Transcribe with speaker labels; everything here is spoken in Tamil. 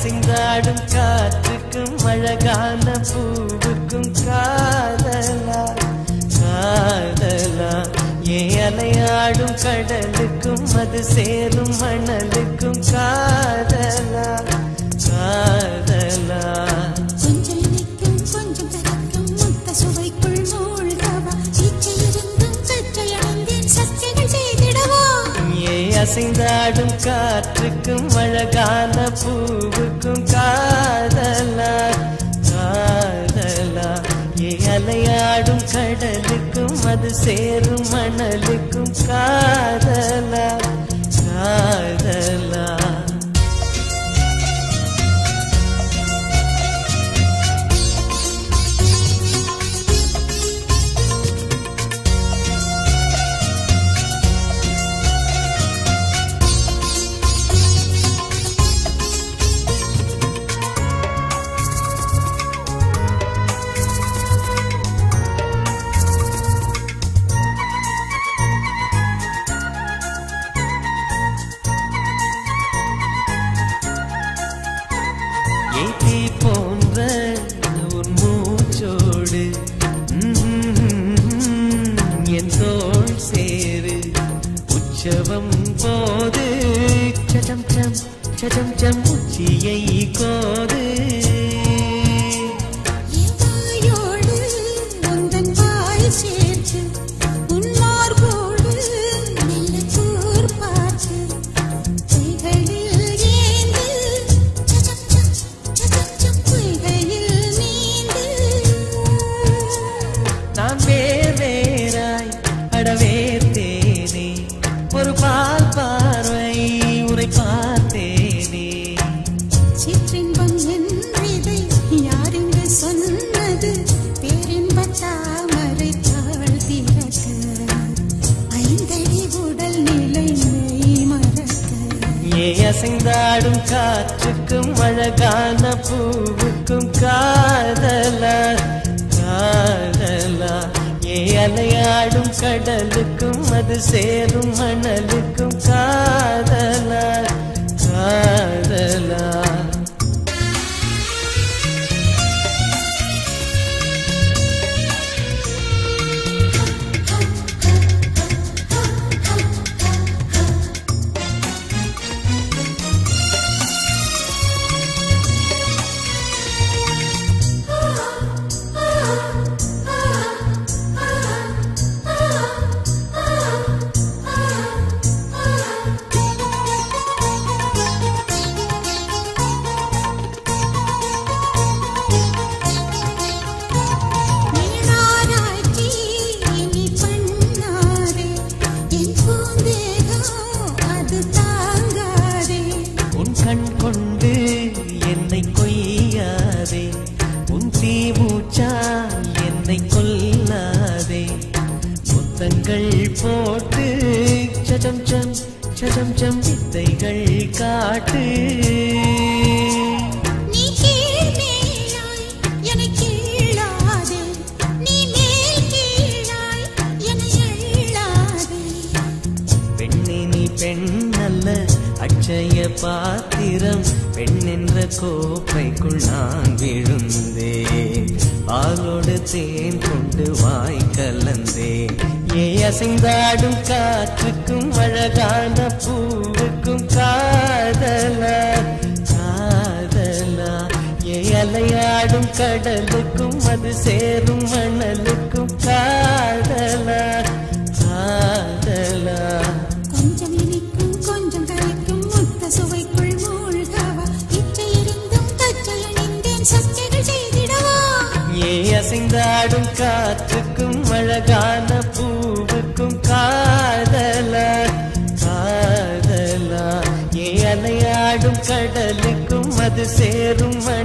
Speaker 1: அசைந்தாடும் காற்றுக்கும் அழகான பூவுக்கும் காதலா காதலா ஏ அலையாடும் கடலுக்கும் அது சேரும் மணலுக்கும் காதலா காதலா
Speaker 2: கொஞ்சம் இனிக்கும் கொஞ்சம் கரைக்கும் முத்த சுவைக்குள் மூழ்கவா இச்சையிருந்தும் சற்றையடைந்தேன் சக்திகள் செய்திடவா
Speaker 1: ஏ அசைந்தாடும் காற்றுக்கும் அழகான பூவுக்கும் காதலா காதலா ஏ அலையாடும் கடலுக்கும் அது சேரும் மணலுக்கும் காதலா காதலா ஏத்தி போன்ற உன் மூச்சோடு ம்ம், என் தோள் சேரு உற்சவம் போது சடம் சம் சடம் சம் உச்சியை கோது
Speaker 2: வாயோடு உந்தன் வாய் சேர்த்து உன் மார்போடு மெல்ல கூர் பார்த்து கைகளில் ஏந்து சச்சம் சம் சச்சம் சம் பொய்கையில் நீந்து
Speaker 1: நான் வேர் வேறாய் அடவேர்த்தேனே ஒரு பால் பார்வை உரை பார்த்தேனே
Speaker 2: சிற்றின்பம் என்றதை யாருங்க சொன்னது பேரின்பத் தாமரை தாழ் திறக்க ஐந்தடி உடல் நிலை மெய் மறக்க
Speaker 1: ஏ அசைந்தாடும் காற்றுக்கும் அழகான பூவுக்கும் காதலா காதலா ஏ அலையாடும் கடலுக்கும் அது சேரும் மணலுக்கும் காதலா காதலா
Speaker 2: நீராராய்ச்சி இனி பண்ணாதே என் பூந்தேகம் அது தாங்காதே
Speaker 1: உன் கண் கொண்டு என்னை கொய்யாதே உன் தீமூச்சா என்னை கொல்லாதே முத்தங்கள் போட்டு சடம் சம் சடம் சம் வித்தைகள் காட்டு
Speaker 2: நீ கீழ் மேலாய் என்னை கீழாதே நீ மேல் கீழாய் என்னை எள்ளாதே
Speaker 1: பெண்ணே நீ பெண் அல்ல அட்சய பாத்திரம் பெண் என்ற கோப்பைக்குள் நான் விழுந்தேன் பாலோடு தேன் கொண்டு வாய் கலந்தேன் ஏ அசைந்தாடும் காற்றுக்கும் அழகான பூவுக்கும் காதலா காதலா ஏ அலையாடும் கடலுக்கும் அது சேரும் மணலுக்கும் காதலா காதலா
Speaker 2: கொஞ்சம் இனிக்கும் கொஞ்சம் கரைக்கும் முத்த சுவைக்குள் மூழ்கவா இச்சை இருந்தும் கச்சை அணிந்தேன் சக்திகள் செய்திடவா
Speaker 1: ஏ அசைந்தாடும் காற்றுக்கும் அழகான பூவுக்கும் காதலா காதலா ஏ அலையாடும் கடலுக்கும் அது சேரும் மண